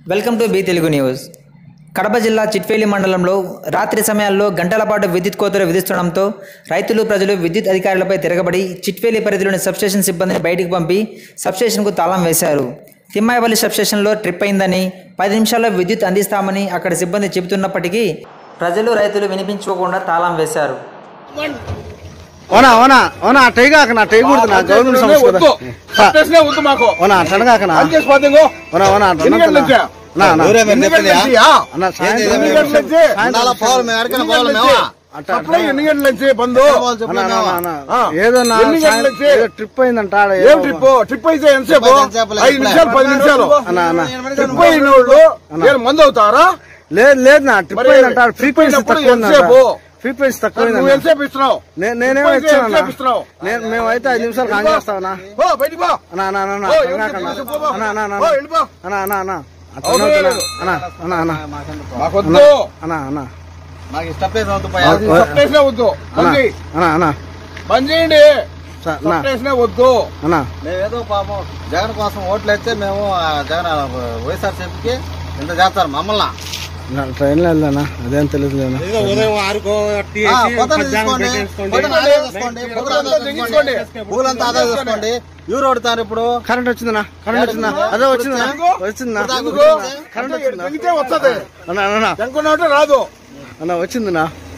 Welcome to B Telugu news Kadapa జిల్లా చిట్వేలి మండలంలో రాత్రి సమయాల్లో గంటల పాటు విద్యుత్ కోతలు విధిస్తుండడంతో రైతులు ప్రజలు విద్యుత్ అధికారులపై తిరగబడి చిట్వేలి పరిధిలోని సబ్స్టేషన్ సిబ్బందిని బయటికి పంపి సబ్స్టేషన్కు తాళం వేశారు తిమ్మాయపల్లి సబ్స్టేషన్లో ట్రిప్ అయిందని పది నిమిషాల్లో విద్యుత్ అందిస్తామని అక్కడ సిబ్బంది చెబుతున్నప్పటికీ ప్రజలు రైతులు వినిపించుకోకుండా తాళం వేశారు ఓనా ఓనా ఓనా టై కాకనా టై కుడుతున్నా గవర్నమెంట్ సంస్థ కదా వద్దు స్టేషనే వద్దు మాకు ఓనా అట్లా కాకనా ఆన్ చేసి పోతుంగో ఓనా ఓనా అట్లా ఎన్ని గంటల నుంచి? నా నా ఎన్ని గంటల నుంచి? ఆ? అన్న సాయంత్రం ఎన్ని గంటల నుంచి? ఉండాలా పోవాలి మేము ఎక్కడికైనా ఎన్ని పోవాలి గంటల మేము నుంచి? అట్లా సప్లై ఎన్ని గంటల నుంచి బంధు అన్న, అన్న, అన్న, అన్న. ఆ. ఏదో నా ఎన్ని గంటల సాయం- నుంచి? ఏదో ట్రిప్ అయిందంట ఆడ ఏం ఏదో- ట్రిప్ ట్రిప్ అయితే ఎంతసేపు ట్రిప్ అయితే ఎంతసేపు? ఐదు నిమిషాలు పది నిమిషాలు అన్న అన్న ట్రిప్ అయిన వాళ్ళు నేను మందు అవుతారా లేదు లేదు నా ట్రిప్ మరి అయిందంట ఆడ ఫ్రీ ట్రిప్ ప్రైస్ అయినప్పుడు తక్కువ ఎంతసేపు? ఫ్రీ ప్రైస్ తక్కువ నువ్వు అయిందన్న. ఎంతసేపు ఇస్తున్నావు నే- నేనేమో ట్రిప్ అయితే ఇచ్చాను ఎంతసేపు ఇస్తున్నావు నేను మేమైతే ఐదు నిమిషాలు కాన్ చేస్తావనా పో బయటికి పో అన్న అన్న అన్న అన్న ఓ, అట్లా ఎవరు కాకన్నా. చెప్పి పో, పో. అన్న అన్న అన్న ఓ, వెళ్ళిపో. అన్న అన్న అన్న అట్లా అవసరం వద్దునా? లేదు. అన్న అన్న అన్న మాకొద్దు అన్న అన్న మాకు ఇష్టపేసి అది సప్లైస్నే వద్దు అన్న బంద్ చేయి. అన్న అన్న బంద్ చేయండి స- అన్న సప్లైస్నే వద్దు అన్న మేమేదో పాపం జగన్ కోసం ఓట్లు వేస్తే మేము ఆ జగన్ వైఎస్ఆర్ చెప్పికి ఇంత చేస్తారు మమ్మల్ని నా ట్రైన్లో వెళ్ళానా అదేం తెలియదు లేనా ఆ, పొద్దున్న తీసుకోండి పొద్దున్న ఆదా చేసుకోండి పొద్దున్న ఆదా తెగించుకోండి. చేసుకోండి పూలంతా ఆదా చేసుకోండి ఎవరు ఓడుతారు ఇప్పుడు కరెంట్ వచ్చిందనా కరెంట్ వచ్చిందా అదే వచ్చిందా వచ్చిందా ఎందుకు కరెంట్ అంటే వచ్చిందా తెగితే వస్తుంది అన్న అన్న అనుకున్నట్టు రాదు అన్న వచ్చిందినా